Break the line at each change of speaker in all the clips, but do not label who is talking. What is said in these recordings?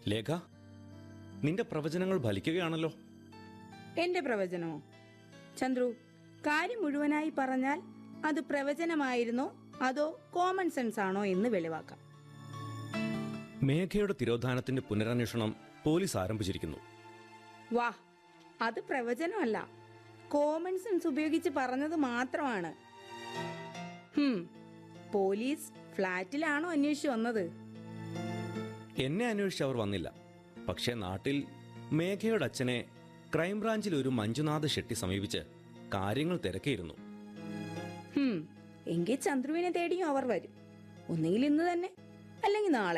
ലേഖ നിന്റെ പ്രവചനങ്ങൾ ഫലിക്കുകയാണല്ലോ
എന്റെ പ്രവചനമോ ചന്ദ്രു കാര്യം മുഴുവനായി പറഞ്ഞാൽ അത് പ്രവചനമായിരുന്നോ അതോ കോമൺ സെൻസ് ആണോ എന്ന് വെളിവാക്കാം
മേഘയുടെ തിരോധാനത്തിന്റെ പുനരന്വേഷണം പോലീസ് ആരംഭിച്ചിരിക്കുന്നു
വാ അത് പ്രവചനമല്ല കോമൺ സെൻസ് ഉപയോഗിച്ച് പറഞ്ഞത് മാത്രമാണ് ഹും പോലീസ് ഫ്ലാറ്റിലാണോ അന്വേഷിച്ചു വന്നത്
എന്നെ അന്വേഷിച്ച് അവർ വന്നില്ല പക്ഷേ നാട്ടിൽ മേഘയുടെ അച്ഛനെ ക്രൈംബ്രാഞ്ചിൽ ഒരു മഞ്ജുനാഥ് ഷെട്ടി സമീപിച്ച് കാര്യങ്ങൾ തിരക്കിയിരുന്നു
ഹും എങ്കിൽ ചന്ദ്രുവിനെ തേടിയും അവർ വരും ഒന്നുകിൽ ഇന്ന് തന്നെ അല്ലെങ്കിൽ നാളെ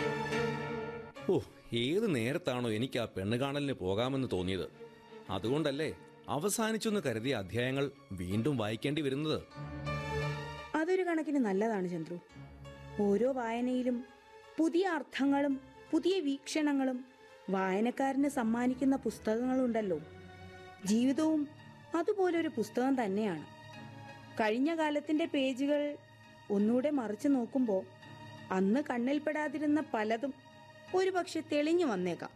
ഓ ഏത് നേരത്താണോ എനിക്ക് ആ പെണ്ണ് കാണലിന് പോകാമെന്ന് തോന്നിയത് അതുകൊണ്ടല്ലേ അവസാനിച്ചെന്ന് കരുതിയ അധ്യായങ്ങൾ വീണ്ടും വായിക്കേണ്ടി വരുന്നത്
അതൊരു കണക്കിന് നല്ലതാണ് ചന്ദ്രു ഓരോ വായനയിലും പുതിയ അർത്ഥങ്ങളും പുതിയ വീക്ഷണങ്ങളും വായനക്കാരന് സമ്മാനിക്കുന്ന പുസ്തകങ്ങളുണ്ടല്ലോ ജീവിതവും അതുപോലൊരു പുസ്തകം തന്നെയാണ് കഴിഞ്ഞ കാലത്തിന്റെ പേജുകൾ ഒന്നുകൂടെ മറിച്ചു നോക്കുമ്പോൾ അന്ന് കണ്ണിൽപ്പെടാതിരുന്ന പലതും ഒരുപക്ഷെ തെളിഞ്ഞു വന്നേക്കാം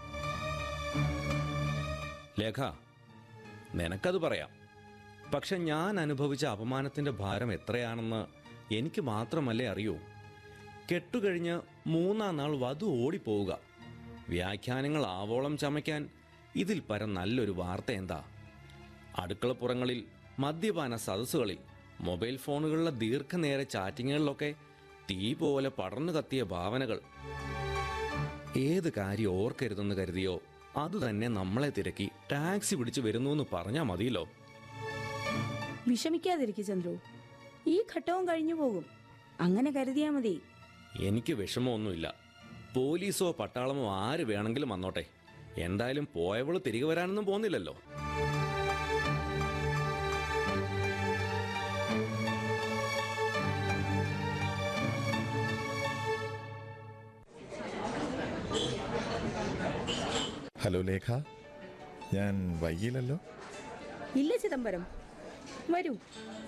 ലേഖ നിനക്കത് പറയാം പക്ഷെ ഞാൻ അനുഭവിച്ച അപമാനത്തിന്റെ ഭാരം എത്രയാണെന്ന് എനിക്ക് മാത്രമല്ലേ അറിയൂ കെട്ടുകഴിഞ്ഞ് മൂന്നാം നാൾ വധു ഓടിപ്പോവുക വ്യാഖ്യാനങ്ങൾ ആവോളം ചമയ്ക്കാൻ ഇതിൽ പരം നല്ലൊരു വാർത്ത എന്താ അടുക്കളപ്പുറങ്ങളിൽ മദ്യപാന സദസ്സുകളിൽ മൊബൈൽ ഫോണുകളിലെ ദീർഘനേര ചാറ്റിങ്ങുകളിലൊക്കെ തീ പോലെ പടർന്നു കത്തിയ ഭാവനകൾ ഏത് കാര്യം ഓർക്കരുതെന്ന് കരുതിയോ അതുതന്നെ നമ്മളെ തിരക്കി ടാക്സി പിടിച്ചു വരുന്നു എന്ന് പറഞ്ഞാൽ മതിയല്ലോ
വിഷമിക്കാതിരിക്കും ചന്ദ്രു ഈ ഘട്ടവും കഴിഞ്ഞു പോകും അങ്ങനെ കരുതിയാ മതി
എനിക്ക് വിഷമമൊന്നുമില്ല പോലീസോ പട്ടാളമോ ആര് വേണമെങ്കിലും വന്നോട്ടെ എന്തായാലും പോയവള് തിരികെ വരാനൊന്നും പോകുന്നില്ലല്ലോ
ഹലോ ലേഖ ഞാൻ വൈകിയില്ലല്ലോ
ഇല്ല ചിദംബരം വരൂ